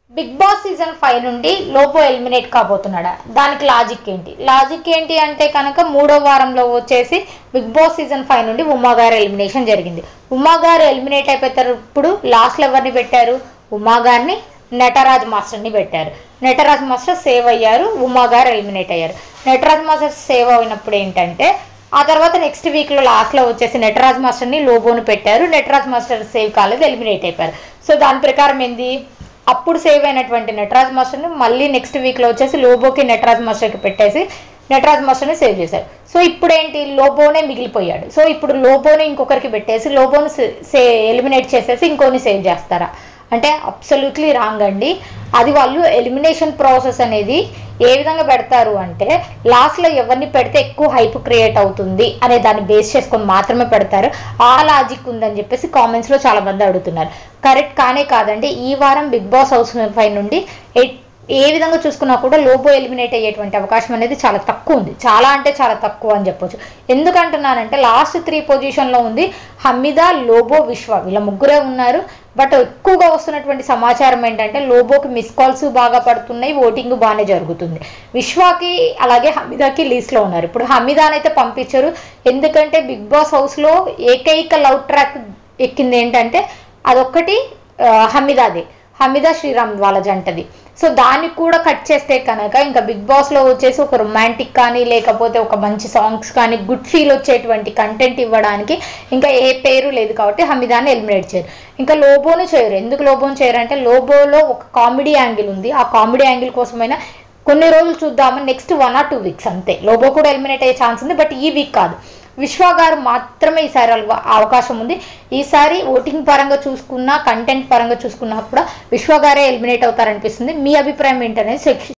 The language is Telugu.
బిగ్ బాస్ సీజన్ ఫైవ్ నుండి లోపో ఎలిమినేట్ కాబోతున్నాడా దానికి లాజిక్ ఏంటి లాజిక్ ఏంటి అంటే కనుక మూడో వారంలో వచ్చేసి బిగ్ బాస్ సీజన్ ఫైవ్ నుండి ఉమా గారు ఎలిమినేషన్ జరిగింది ఉమా గారు ఎలిమినేట్ అయిపోయేటప్పుడు లాస్ట్లో ఎవరిని పెట్టారు ఉమా గారిని నటరాజ్ మాస్టర్ని పెట్టారు నటరాజ్ మాస్టర్ సేవ్ అయ్యారు ఉమా గారు ఎలిమినేట్ అయ్యారు నటరాజ్ మాస్టర్ సేవ్ అయినప్పుడు ఏంటంటే ఆ తర్వాత నెక్స్ట్ వీక్లో లాస్ట్లో వచ్చేసి నటరాజ్ మాస్టర్ని లోబోను పెట్టారు నటరాజ్ మాస్టర్ సేవ్ కాలేదు ఎలిమినేట్ అయిపోయారు సో దాని ప్రకారం ఏంది అప్పుడు సేవ్ అయినటువంటి నటరాజ్ మాస్టర్ని మళ్ళీ నెక్స్ట్ వీక్లో వచ్చేసి లోబోకి నటరాజ్ మాస్టర్కి పెట్టేసి నటరాజ్ మాస్టర్ని సేవ్ చేశారు సో ఇప్పుడు ఏంటి లోబోనే మిగిలిపోయాడు సో ఇప్పుడు లోబోని ఇంకొకరికి పెట్టేసి లోబోని సే ఎలిమినేట్ చేసేసి ఇంకోని సేవ్ చేస్తారా అంటే అబ్సల్యూట్లీ రాంగ్ అండి అది వాళ్ళు ఎలిమినేషన్ ప్రాసెస్ అనేది ఏ విధంగా పెడతారు అంటే లాస్ట్లో ఎవరిని పెడితే ఎక్కువ హైప్ క్రియేట్ అవుతుంది అనే దాన్ని బేస్ చేసుకొని మాత్రమే పెడతారు ఆ లాజిక్ ఉందని చెప్పేసి కామెంట్స్లో చాలా మంది అడుగుతున్నారు కరెక్ట్ కానే కాదండి ఈ వారం బిగ్ బాస్ హౌస్ ఫైవ్ నుండి ఎయిట్ ఏ విధంగా చూసుకున్నా కూడా లోబో ఎలిమినేట్ అయ్యేటువంటి అవకాశం అనేది చాలా తక్కువ ఉంది చాలా అంటే చాలా తక్కువ అని చెప్పొచ్చు ఎందుకంటున్నానంటే లాస్ట్ త్రీ పొజిషన్లో ఉంది హమీదా లోబో విశ్వ వీళ్ళ ముగ్గురే ఉన్నారు బట్ ఎక్కువగా వస్తున్నటువంటి సమాచారం ఏంటంటే లోబోకి మిస్ కాల్స్ బాగా పడుతున్నాయి ఓటింగ్ బాగానే జరుగుతుంది విశ్వాకి అలాగే హమీదాకి లీస్ట్లో ఉన్నారు ఇప్పుడు హమీదానైతే పంపించారు ఎందుకంటే బిగ్ బాస్ హౌస్లో ఏకైక లవ్ ట్రాక్ ఎక్కింది ఏంటంటే అదొక్కటి ఆ, హమీదాది హమీదా శ్రీరామ్ వాళ్ళ జంటది సో దాన్ని కూడా కట్ చేస్తే కనుక ఇంకా బిగ్ బాస్లో వచ్చేసి ఒక రొమాంటిక్ కానీ లేకపోతే ఒక మంచి సాంగ్స్ కానీ గుడ్ ఫీల్ వచ్చేటువంటి కంటెంట్ ఇవ్వడానికి ఇంకా ఏ పేరు లేదు కాబట్టి హమీదాన్ని ఎలిమినేట్ చేయరు ఇంకా లోబోను చేయరు ఎందుకు లోబోను చేయరు అంటే లోబోలో ఒక కామెడీ యాంగిల్ ఉంది ఆ కామెడీ యాంగిల్ కోసమైనా కొన్ని రోజులు చూద్దామని next one or two weeks అంతే లోబో కూడా ఎలిమినేట్ అయ్యే ఛాన్స్ ఉంది బట్ ఈ వీక్ కాదు విశ్వ గారు మాత్రమే ఈసారి అలవ- అవకాశం ఉంది ఈసారి ఓటింగ్ పరంగా చూసుకున్నా కంటెంట్ పరంగా చూసుకున్నా కూడా విశ్వ గారే ఎలిమినేట్ అవుతారనిపిస్తుంది మీ అభిప్రాయం ఏంటనేది సెక్ష